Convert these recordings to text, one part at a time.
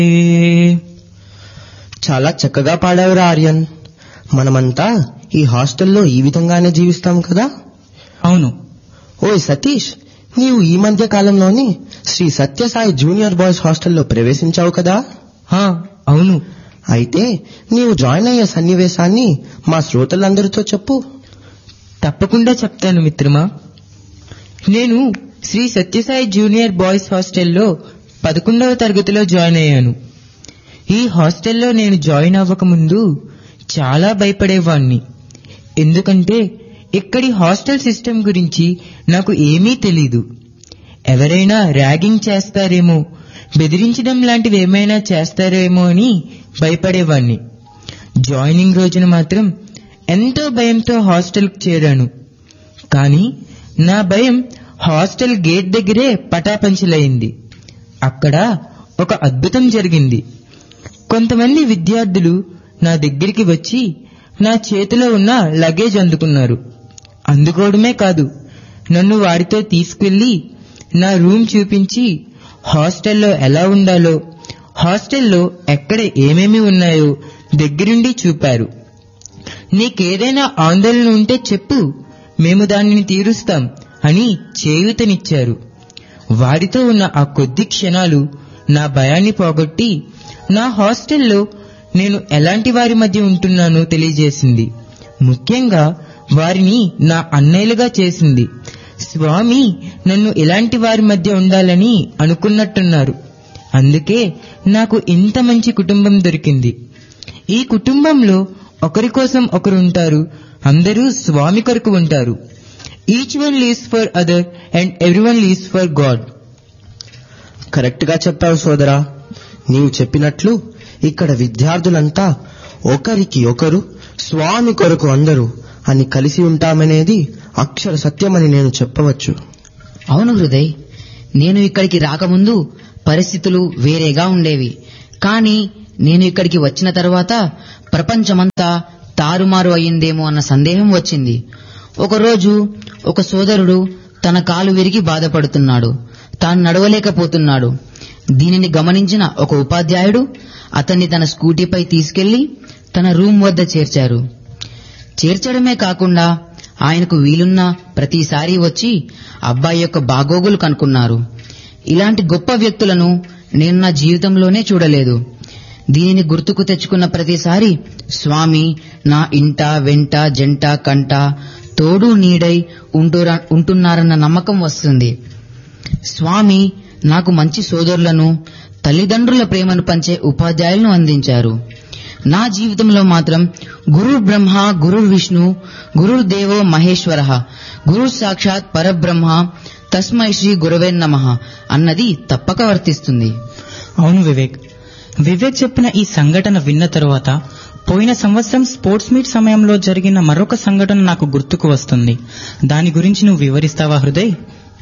చాలా చక్కగా పాడావురా ఆర్యన్ మనమంతా ఈ హాస్టల్లో ఈ విధంగానే జీవిస్తాం కదా అవును ఓయ్ సతీష్ నీవు ఈ మధ్య కాలంలోనే శ్రీ సత్యసాయి జూనియర్ బాయ్స్ హాస్టల్లో ప్రవేశించావు కదా హా, అవును అయితే నీవు జాయిన్ అయ్యే సన్నివేశాన్ని మా శ్రోతలందరితో చెప్పు తప్పకుండా చెప్తాను మిత్రమా నేను శ్రీ సత్యసాయి జూనియర్ బాయ్స్ హాస్టల్లో పదకొండవ తరగతిలో జాయిన్ అయ్యాను ఈ హాస్టల్లో నేను జాయిన్ అవ్వకముందు చాలా భయపడేవాణ్ణి ఎందుకంటే ఇక్కడి హాస్టల్ సిస్టమ్ గురించి నాకు ఏమీ తెలీదు ఎవరైనా ర్యాగింగ్ చేస్తారేమో బెదిరించడం లాంటివి ఏమైనా చేస్తారేమో అని భయపడేవాణ్ణి జాయినింగ్ రోజున మాత్రం ఎంతో భయంతో హాస్టల్కి చేరాను కానీ నా భయం హాస్టల్ గేట్ దగ్గరే పటాపంచలైంది అక్కడ ఒక అద్భుతం జరిగింది కొంతమంది విద్యార్థులు నా దగ్గరికి వచ్చి నా చేతిలో ఉన్న లగేజ్ అందుకున్నారు అందుకోవడమే కాదు నన్ను వారితో తీసుకెళ్లి నా రూమ్ చూపించి హాస్టల్లో ఎలా ఉండాలో హాస్టల్లో ఎక్కడ ఏమేమి ఉన్నాయో దగ్గరుండి చూపారు నీకేదైనా ఆందోళన ఉంటే చెప్పు మేము దానిని తీరుస్తాం అని చేయూతనిచ్చారు వారితో ఉన్న ఆ కొద్ది క్షణాలు నా భయాన్ని పోగొట్టి నా హాస్టల్లో నేను ఎలాంటి వారి మధ్య ఉంటున్నానో తెలియజేసింది ముఖ్యంగా వారిని నా అన్నయ్యలుగా చేసింది స్వామి నన్ను ఇలాంటి వారి మధ్య ఉండాలని అనుకున్నట్టున్నారు అందుకే నాకు ఇంత మంచి కుటుంబం దొరికింది ఈ కుటుంబంలో ఒకరి కోసం ఒకరు ఉంటారు అందరూ స్వామి కొరకు ఉంటారు each one lives for other and every one lives for God correct గా చెప్పావు సోదరా నీవు చెప్పినట్లు ఇక్కడ విద్యార్థులంతా ఒకరికి ఒకరు స్వామి కొరకు అందరూ అని కలిసి ఉంటామనేది అక్షర సత్యమని నేను చెప్పవచ్చు అవును హృదయ్ నేను ఇక్కడికి రాకముందు పరిస్థితులు వేరేగా ఉండేవి కానీ నేను ఇక్కడికి వచ్చిన తర్వాత ప్రపంచమంతా తారుమారు అయ్యిందేమో అన్న సందేహం వచ్చింది ఒకరోజు ఒక సోదరుడు తన కాలు విరిగి బాధపడుతున్నాడు తాను నడవలేకపోతున్నాడు దీనిని గమనించిన ఒక ఉపాధ్యాయుడు అతన్ని తన స్కూటీపై తీసుకెళ్లి తన రూమ్ వద్ద చేర్చారు చేర్చడమే కాకుండా ఆయనకు వీలున్న ప్రతిసారి వచ్చి అబ్బాయి యొక్క బాగోగులు కనుక్కున్నారు ఇలాంటి గొప్ప వ్యక్తులను నేను నా జీవితంలోనే చూడలేదు దీనిని గుర్తుకు తెచ్చుకున్న ప్రతిసారి స్వామి నా ఇంట వెంట జంట కంట తోడు నీడై ఉంటురా ఉంటున్నారన్న నమ్మకం వస్తుంది స్వామి నాకు మంచి సోదరులను తల్లిదండ్రుల ప్రేమను పంచే ఉపాధ్యాయులను అందించారు నా జీవితంలో మాత్రం గురు బ్రహ్మ గురు విష్ణు గురు దేవో మహేశ్వర గురు సాక్షాత్ పరబ్రహ్మ తస్మై శ్రీ గురవే నమ అన్నది తప్పక వర్తిస్తుంది అవును వివేక్ వివేక్ చెప్పిన ఈ సంఘటన విన్న తరువాత పోయిన సంవత్సరం స్పోర్ట్స్ మీట్ సమయంలో జరిగిన మరొక సంఘటన నాకు గుర్తుకు వస్తుంది దాని గురించి నువ్వు వివరిస్తావా హృదయ్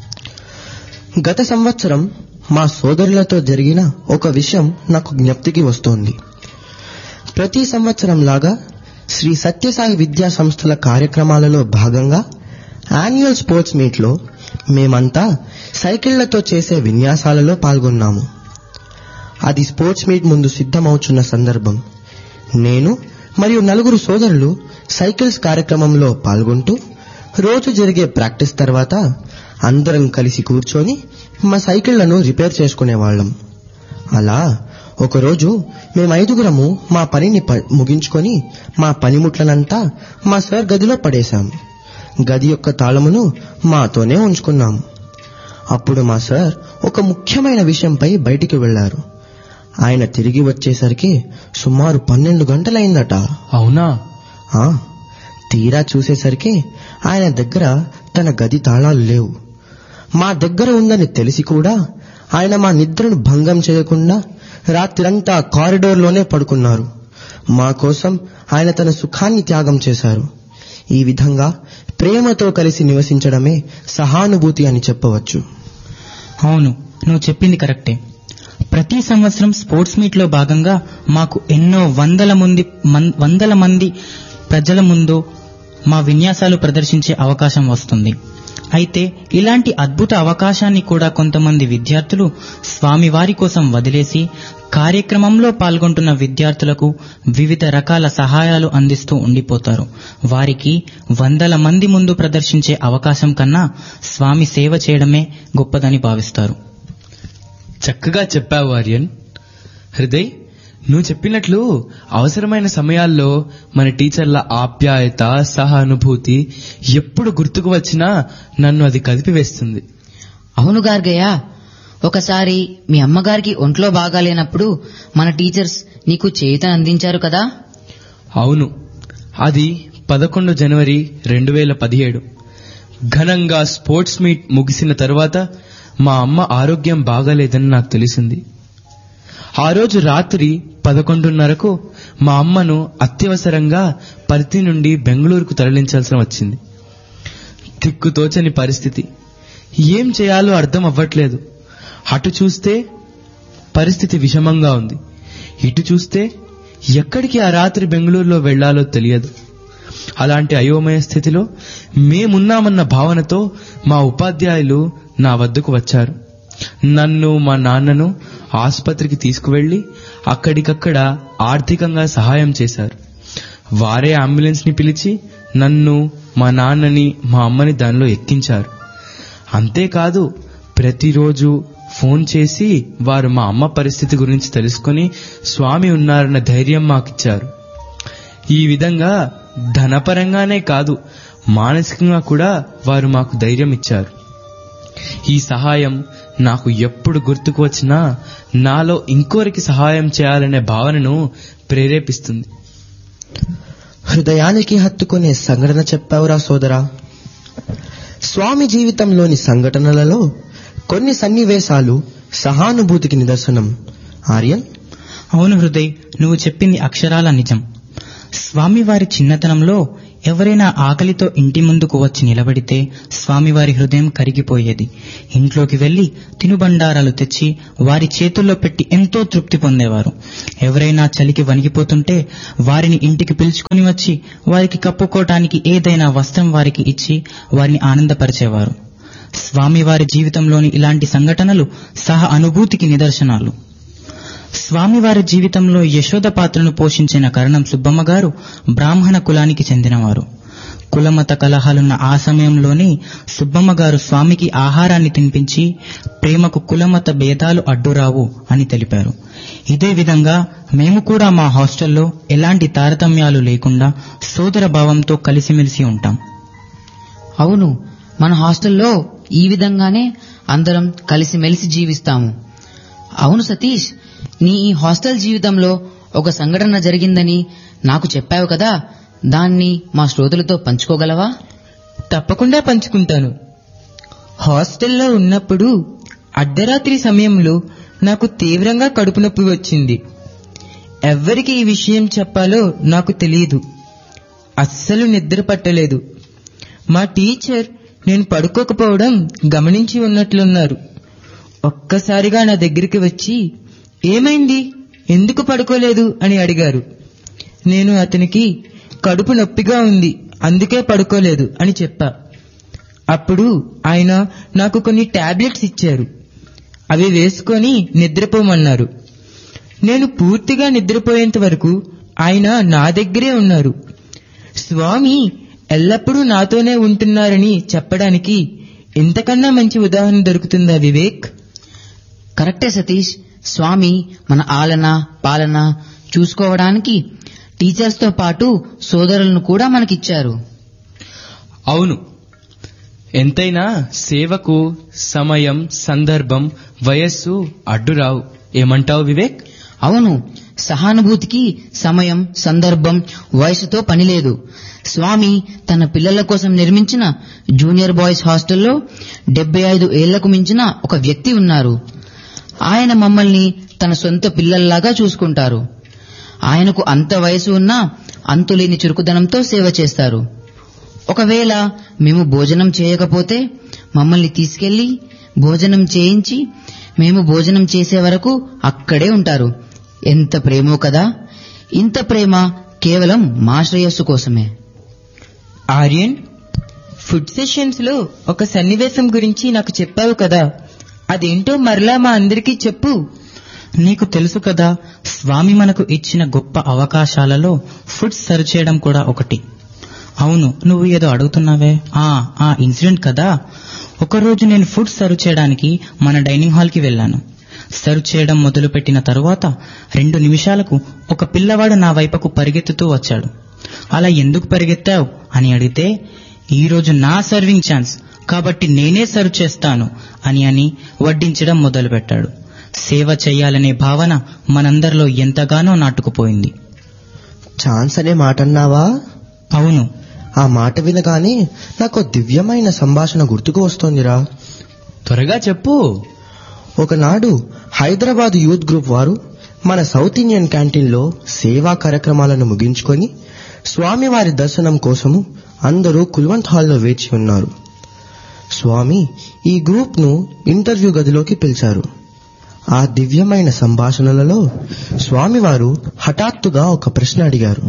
గత సంవత్సరం మా సోదరులతో జరిగిన ఒక విషయం నాకు జ్ఞప్తికి వస్తోంది ప్రతి సంవత్సరం లాగా శ్రీ సత్యసాయి విద్యా సంస్థల కార్యక్రమాలలో భాగంగా యాన్యువల్ స్పోర్ట్స్ మీట్లో మేమంతా సైకిళ్లతో చేసే విన్యాసాలలో పాల్గొన్నాము అది స్పోర్ట్స్ మీట్ ముందు సిద్ధమవుచున్న సందర్భం నేను మరియు నలుగురు సోదరులు సైకిల్స్ కార్యక్రమంలో పాల్గొంటూ రోజు జరిగే ప్రాక్టీస్ తర్వాత అందరం కలిసి కూర్చొని మా సైకిళ్లను రిపేర్ చేసుకునేవాళ్ళం అలా ఒకరోజు మేము ఐదుగురము మా పనిని ప- ముగించుకొని మా పనిముట్లనంతా మా సార్ గదిలో పడేశాం గది యొక్క తాళమును మాతోనే ఉంచుకున్నాం అప్పుడు మా సార్ ఒక ముఖ్యమైన విషయంపై బయటికి వెళ్లారు ఆయన తిరిగి వచ్చేసరికి సుమారు పన్నెండు గంటలైందట అవునా ఆ తీరా చూసేసరికి ఆయన దగ్గర తన గది తాళాలు లేవు మా దగ్గర ఉందని తెలిసి కూడా ఆయన మా నిద్రను భంగం చేయకుండా రాత్రంతా కారిడోర్లోనే పడుకున్నారు మా కోసం ఆయన తన సుఖాన్ని త్యాగం చేశారు ఈ విధంగా ప్రేమతో కలిసి నివసించడమే సహానుభూతి అని చెప్పవచ్చు అవును నువ్వు చెప్పింది కరెక్టే ప్రతి సంవత్సరం స్పోర్ట్స్ మీట్ లో భాగంగా మాకు ఎన్నో వందల మంది మన్- వందల మంది ప్రజల ముందు మా విన్యాసాలు ప్రదర్శించే అవకాశం వస్తుంది అయితే ఇలాంటి అద్భుత అవకాశాన్ని కూడా కొంతమంది విద్యార్థులు స్వామివారి కోసం వదిలేసి కార్యక్రమంలో పాల్గొంటున్న విద్యార్థులకు వివిధ రకాల సహాయాలు అందిస్తూ ఉండిపోతారు వారికి వందల మంది ముందు ప్రదర్శించే అవకాశం కన్నా స్వామి సేవ చేయడమే గొప్పదని భావిస్తారు చక్కగా చెప్పావు ఆర్యన్ హృదయ్ నువ్వు చెప్పినట్లు అవసరమైన సమయాల్లో మన టీచర్ల ఆప్యాయత సహానుభూతి ఎప్పుడు గుర్తుకు వచ్చినా నన్ను అది కదిపివేస్తుంది అవును గార్గయ్య ఒకసారి మీ అమ్మగారికి ఒంట్లో బాగాలేనప్పుడు మన టీచర్స్ నీకు చేయుతను అందించారు కదా అవును అది పదకొండు జనవరి రెండు వేల పదిహేడు ఘనంగా స్పోర్ట్స్ మీట్ ముగిసిన తర్వాత మా అమ్మ ఆరోగ్యం బాగాలేదని నాకు తెలిసింది ఆ రోజు రాత్రి పదకొండున్నరకు మా అమ్మను అత్యవసరంగా పర్తి నుండి బెంగళూరుకు తరలించాల్సి వచ్చింది దిక్కుతోచని పరిస్థితి ఏం చేయాలో అర్థం అవ్వట్లేదు అటు చూస్తే పరిస్థితి విషమంగా ఉంది ఇటు చూస్తే ఎక్కడికి ఆ రాత్రి బెంగళూరులో వెళ్లాలో తెలియదు అలాంటి అయోమయ స్థితిలో మేమున్నామన్న భావనతో మా ఉపాధ్యాయులు నా వద్దకు వచ్చారు నన్ను మా నాన్నను ఆసుపత్రికి తీసుకువెళ్లి అక్కడికక్కడ ఆర్థికంగా సహాయం చేశారు వారే అంబులెన్స్ ని పిలిచి నన్ను మా నాన్నని మా అమ్మని దానిలో ఎక్కించారు అంతేకాదు ప్రతిరోజు ఫోన్ చేసి వారు మా అమ్మ పరిస్థితి గురించి తెలుసుకుని స్వామి ఉన్నారన్న ధైర్యం మాకిచ్చారు ఈ విధంగా ధనపరంగానే కాదు మానసికంగా కూడా వారు మాకు ధైర్యం ఇచ్చారు ఈ సహాయం నాకు ఎప్పుడు గుర్తుకు వచ్చినా నాలో ఇంకోరికి సహాయం చేయాలనే భావనను ప్రేరేపిస్తుంది హృదయానికి హత్తుకునే సంఘటన చెప్పావురా సోదరా స్వామి జీవితంలోని సంఘటనలలో కొన్ని సన్నివేశాలు సహానుభూతికి నిదర్శనం ఆర్యన్ అవును హృదయ్ నువ్వు చెప్పింది అక్షరాల నిజం స్వామివారి చిన్నతనంలో ఎవరైనా ఆకలితో ఇంటి ముందుకు వచ్చి నిలబడితే స్వామివారి హృదయం కరిగిపోయేది ఇంట్లోకి వెళ్లి తినుబండారాలు తెచ్చి వారి చేతుల్లో పెట్టి ఎంతో తృప్తి పొందేవారు ఎవరైనా చలికి వణిగిపోతుంటే వారిని ఇంటికి పిలుచుకుని వచ్చి వారికి కప్పుకోవటానికి ఏదైనా వస్త్రం వారికి ఇచ్చి వారిని ఆనందపరిచేవారు స్వామివారి జీవితంలోని ఇలాంటి సంఘటనలు సహ అనుభూతికి నిదర్శనాలు స్వామివారి జీవితంలో యశోద పాత్రను పోషించిన కరణం సుబ్బమ్మ గారు బ్రాహ్మణ కులానికి చెందినవారు కులమత కలహాలున్న ఆ సమయంలోనే సుబ్బమ్మ గారు స్వామికి ఆహారాన్ని తినిపించి ప్రేమకు కులమత భేదాలు అడ్డురావు అని తెలిపారు ఇదే విధంగా మేము కూడా మా హాస్టల్లో ఎలాంటి తారతమ్యాలు లేకుండా సోదర భావంతో కలిసిమెలిసి ఉంటాం అవును మన హాస్టల్లో ఈ విధంగానే అందరం కలిసిమెలిసి జీవిస్తాము అవును సతీష్ నీ ఈ హాస్టల్ జీవితంలో ఒక సంఘటన జరిగిందని నాకు చెప్పావు కదా దాన్ని మా శ్రోతలతో పంచుకోగలవా తప్పకుండా పంచుకుంటాను హాస్టల్లో ఉన్నప్పుడు అర్ధరాత్రి సమయంలో నాకు తీవ్రంగా కడుపు నొప్పి వచ్చింది ఎవ్వరికి ఈ విషయం చెప్పాలో నాకు తెలియదు అస్సలు నిద్ర పట్టలేదు మా టీచర్ నేను పడుకోకపోవడం గమనించి ఉన్నట్లున్నారు ఒక్కసారిగా నా దగ్గరికి వచ్చి ఏమైంది ఎందుకు పడుకోలేదు అని అడిగారు నేను అతనికి కడుపు నొప్పిగా ఉంది అందుకే పడుకోలేదు అని చెప్పా అప్పుడు ఆయన నాకు కొన్ని టాబ్లెట్స్ ఇచ్చారు అవి వేసుకొని నిద్రపోమన్నారు నేను పూర్తిగా నిద్రపోయేంత వరకు ఆయన నా దగ్గరే ఉన్నారు స్వామి ఎల్లప్పుడూ నాతోనే ఉంటున్నారని చెప్పడానికి ఇంతకన్నా మంచి ఉదాహరణ దొరుకుతుందా వివేక్ కరెక్టే సతీష్ స్వామి మన ఆలన పాలన చూసుకోవడానికి టీచర్స్ తో పాటు సోదరులను కూడా మనకిచ్చారు అవును ఎంతైనా సేవకు సమయం సందర్భం వయస్సు అడ్డురావు ఏమంటావు వివేక్ అవును సహానుభూతికి సమయం సందర్భం వయసుతో పనిలేదు స్వామి తన పిల్లల కోసం నిర్మించిన జూనియర్ బాయ్స్ హాస్టల్లో డెబ్బై ఐదు ఏళ్లకు మించిన ఒక వ్యక్తి ఉన్నారు ఆయన మమ్మల్ని తన సొంత పిల్లల్లాగా చూసుకుంటారు ఆయనకు అంత వయసు ఉన్నా అంతులేని చురుకుదనంతో సేవ చేస్తారు ఒకవేళ మేము భోజనం చేయకపోతే మమ్మల్ని తీసుకెళ్లి భోజనం చేయించి మేము భోజనం చేసే వరకు అక్కడే ఉంటారు ఎంత ప్రేమో కదా ఇంత ప్రేమ కేవలం మా శ్రేయస్సు కోసమే ఆర్యన్ ఫుడ్ సెషన్స్ లో ఒక సన్నివేశం గురించి నాకు చెప్పావు కదా అదేంటో మరలా మా అందరికీ చెప్పు నీకు తెలుసు కదా స్వామి మనకు ఇచ్చిన గొప్ప అవకాశాలలో ఫుడ్ సర్వ్ చేయడం కూడా ఒకటి అవును నువ్వు ఏదో అడుగుతున్నావే ఆ ఆ ఇన్సిడెంట్ కదా ఒకరోజు నేను ఫుడ్ సర్వ్ చేయడానికి మన డైనింగ్ హాల్ కి వెళ్ళాను సర్వ్ చేయడం మొదలుపెట్టిన తరువాత రెండు నిమిషాలకు ఒక పిల్లవాడు నా వైపుకు పరిగెత్తుతూ వచ్చాడు అలా ఎందుకు పరిగెత్తావు అని అడిగితే ఈ రోజు నా సర్వింగ్ ఛాన్స్ కాబట్టి నేనే సర్వ్ చేస్తాను అని అని వడ్డించడం మొదలుపెట్టాడు సేవ చేయాలనే భావన మనందరిలో ఎంతగానో నాటుకుపోయింది ఛాన్స్ అనే మాట అన్నావా అవును ఆ మాట వినగానే నాకు దివ్యమైన సంభాషణ గుర్తుకు వస్తోందిరా త్వరగా చెప్పు ఒకనాడు హైదరాబాద్ యూత్ గ్రూప్ వారు మన సౌత్ ఇండియన్ క్యాంటీన్లో సేవా కార్యక్రమాలను ముగించుకొని స్వామివారి దర్శనం కోసము అందరూ కుల్వంత్ హాల్లో వేచి ఉన్నారు స్వామి ఈ గ్రూప్ను ఇంటర్వ్యూ గదిలోకి పిలిచారు ఆ దివ్యమైన సంభాషణలలో స్వామివారు హఠాత్తుగా ఒక ప్రశ్న అడిగారు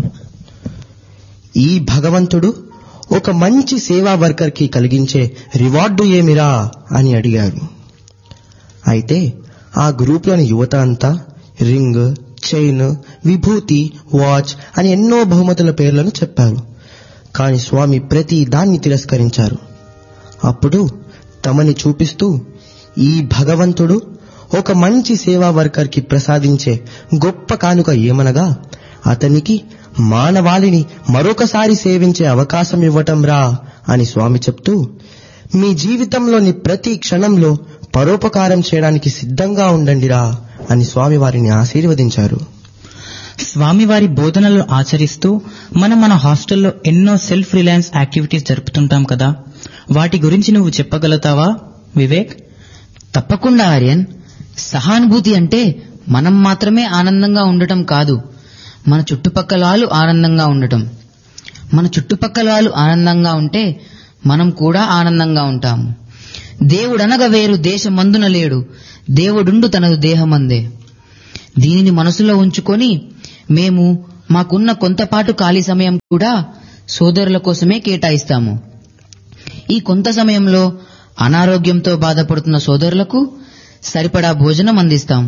ఈ భగవంతుడు ఒక మంచి సేవా వర్కర్ కి కలిగించే రివార్డు ఏమిరా అని అడిగారు అయితే ఆ గ్రూప్లోని యువత అంతా రింగ్ చైన్ విభూతి వాచ్ అని ఎన్నో బహుమతుల పేర్లను చెప్పారు కాని స్వామి ప్రతి దాన్ని తిరస్కరించారు అప్పుడు తమని చూపిస్తూ ఈ భగవంతుడు ఒక మంచి సేవా వర్కర్ కి ప్రసాదించే గొప్ప కానుక ఏమనగా అతనికి మానవాళిని మరొకసారి సేవించే అవకాశం ఇవ్వటం రా అని స్వామి చెప్తూ మీ జీవితంలోని ప్రతి క్షణంలో పరోపకారం చేయడానికి సిద్ధంగా ఉండండిరా అని స్వామి వారిని ఆశీర్వదించారు స్వామివారి బోధనలు ఆచరిస్తూ మనం మన హాస్టల్లో ఎన్నో సెల్ఫ్ రిలయన్స్ యాక్టివిటీస్ జరుపుతుంటాం కదా వాటి గురించి నువ్వు చెప్పగలుగుతావా వివేక్ తప్పకుండా ఆర్యన్ సహానుభూతి అంటే మనం మాత్రమే ఆనందంగా ఉండటం కాదు మన చుట్టుపక్కల వాళ్ళు ఆనందంగా ఉండటం మన చుట్టుపక్కల వాళ్ళు ఆనందంగా ఉంటే మనం కూడా ఆనందంగా ఉంటాము దేవుడనగా వేరు దేశమందున లేడు దేవుడుండు తనదు దేహమందే దీనిని మనసులో ఉంచుకొని మేము మాకున్న కొంతపాటు ఖాళీ సమయం కూడా సోదరుల కోసమే కేటాయిస్తాము ఈ కొంత సమయంలో అనారోగ్యంతో బాధపడుతున్న సోదరులకు సరిపడా భోజనం అందిస్తాం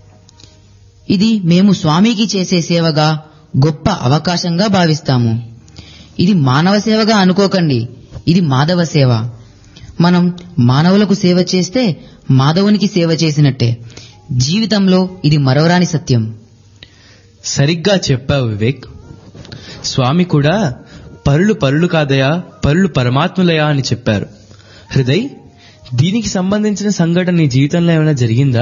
ఇది మేము స్వామికి చేసే సేవగా గొప్ప అవకాశంగా భావిస్తాము ఇది మానవ సేవగా అనుకోకండి ఇది మాధవ సేవ మనం మానవులకు సేవ చేస్తే మాధవునికి సేవ చేసినట్టే జీవితంలో ఇది మరవరాని సత్యం సరిగ్గా చెప్పావు వివేక్ స్వామి కూడా పరులు పరులు కాదయా పరులు పరమాత్ములయా అని చెప్పారు హృదయ్ దీనికి సంబంధించిన సంఘటన నీ జీవితంలో ఏమైనా జరిగిందా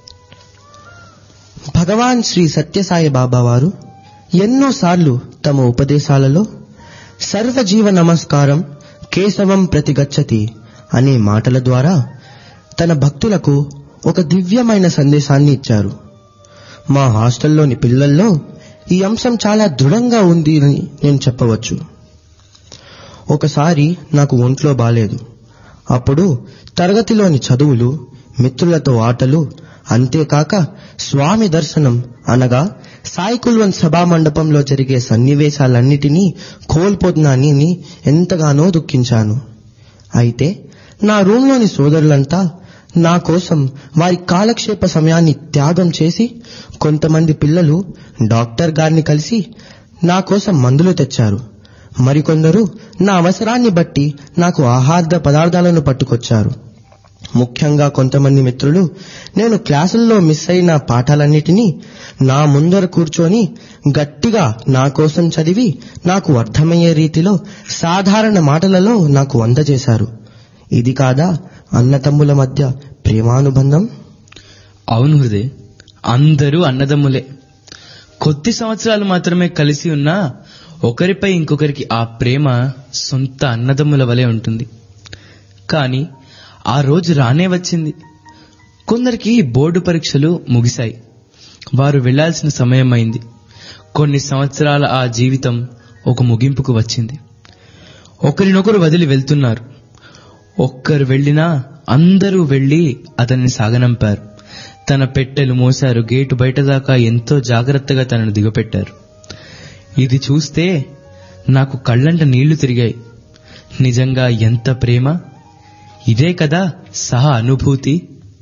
భగవాన్ శ్రీ సత్యసాయి బాబా వారు ఎన్నోసార్లు తమ ఉపదేశాలలో సర్వజీవ నమస్కారం కేశవం ప్రతిగచ్చతి అనే మాటల ద్వారా తన భక్తులకు ఒక దివ్యమైన సందేశాన్ని ఇచ్చారు మా హాస్టల్లోని పిల్లల్లో ఈ అంశం చాలా దృఢంగా ఉంది అని నేను చెప్పవచ్చు ఒకసారి నాకు ఒంట్లో బాలేదు అప్పుడు తరగతిలోని చదువులు మిత్రులతో ఆటలు అంతేకాక స్వామి దర్శనం అనగా సాయి కుల్వన్ సభా మండపంలో జరిగే సన్నివేశాలన్నిటినీ కోల్పోతున్నానని ఎంతగానో దుఃఖించాను అయితే నా రూంలోని సోదరులంతా నా కోసం వారి కాలక్షేప సమయాన్ని త్యాగం చేసి కొంతమంది పిల్లలు డాక్టర్ గారిని కలిసి నా కోసం మందులు తెచ్చారు మరికొందరు నా అవసరాన్ని బట్టి నాకు ఆహార పదార్థాలను పట్టుకొచ్చారు ముఖ్యంగా కొంతమంది మిత్రులు నేను క్లాసుల్లో మిస్ అయిన పాఠాలన్నిటినీ నా ముందర కూర్చొని గట్టిగా నా కోసం చదివి నాకు అర్థమయ్యే రీతిలో సాధారణ మాటలలో నాకు అందజేశారు ఇది కాదా అన్నతమ్ముల మధ్య ప్రేమానుబంధం అవును హృదయ్ అందరూ అన్నదమ్ములే కొద్ది సంవత్సరాలు మాత్రమే కలిసి ఉన్నా ఒకరిపై ఇంకొకరికి ఆ ప్రేమ సొంత అన్నదమ్ముల వలె ఉంటుంది కానీ ఆ రోజు రానే వచ్చింది కొందరికి బోర్డు పరీక్షలు ముగిశాయి వారు వెళ్లాల్సిన సమయం అయింది కొన్ని సంవత్సరాల ఆ జీవితం ఒక ముగింపుకు వచ్చింది ఒకరినొకరు వదిలి వెళ్తున్నారు ఒక్కరు వెళ్ళినా అందరూ వెళ్లి అతన్ని సాగనంపారు తన పెట్టెలు మోశారు గేటు బయట దాకా ఎంతో జాగ్రత్తగా తనను దిగపెట్టారు ఇది చూస్తే నాకు కళ్ళంట నీళ్లు తిరిగాయి నిజంగా ఎంత ప్రేమ ఇదే కదా సహ అనుభూతి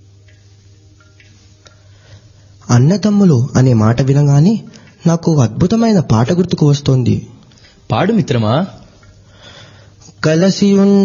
అన్నదమ్ములు అనే మాట వినగానే నాకు ఓ అద్భుతమైన పాట గుర్తుకు వస్తోంది పాడు మిత్రమా కలసి ఉన్న